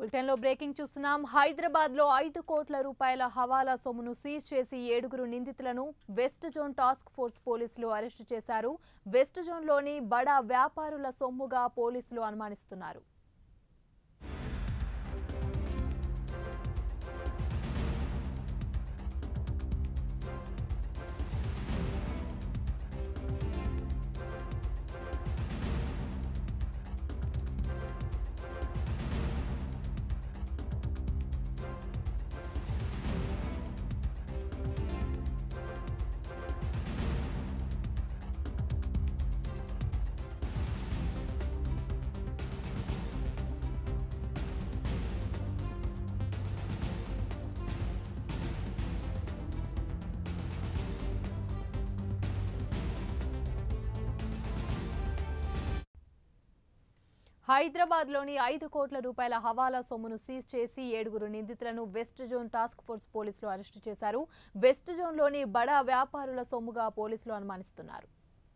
బులెటిన్లో బ్రేకింగ్ చూస్తున్నాం హైదరాబాద్ లో ఐదు కోట్ల రూపాయల హవాలా సొమ్మును సీజ్ చేసి ఏడుగురు నిందితులను వెస్ట్ జోన్ టాస్క్ ఫోర్స్ పోలీసులు అరెస్టు చేశారు వెస్ట్ జోన్లోని బడా వ్యాపారుల సొమ్ముగా పోలీసులు అనుమానిస్తున్నారు హైదరాబాద్ లోని ఐదు కోట్ల రూపాయల హవాలా సొమ్మును సీజ్ చేసి ఏడుగురు నిందితులను వెస్ట్ జోన్ టాస్క్ ఫోర్స్ పోలీసులు అరెస్టు చేశారు వెస్ట్ జోన్లోని బడా వ్యాపారుల సొమ్ముగా పోలీసులు అనుమానిస్తున్నారు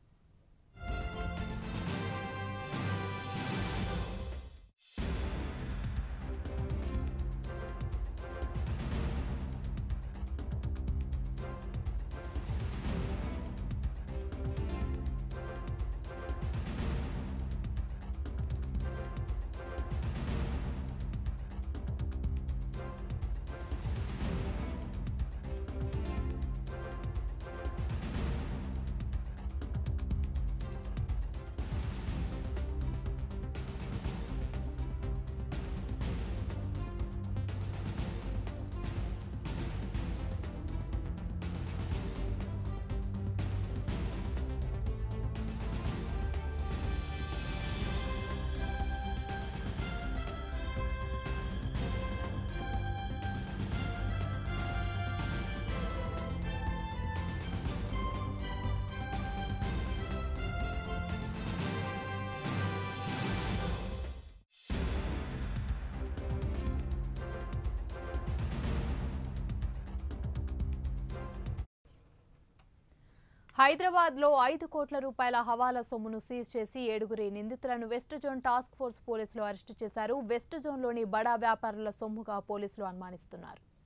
హైదరాబాద్ లో ఐదు కోట్ల రూపాయల హవాలా సొమ్మును సీజ్ చేసి ఏడుగురి నిందితులను వెస్ట్ జోన్ టాస్క్ ఫోర్స్ పోలీసులు అరెస్టు చేశారు వెస్ట్ జోన్లోని బడా వ్యాపారుల సొమ్ముగా పోలీసులు అనుమానిస్తున్నారు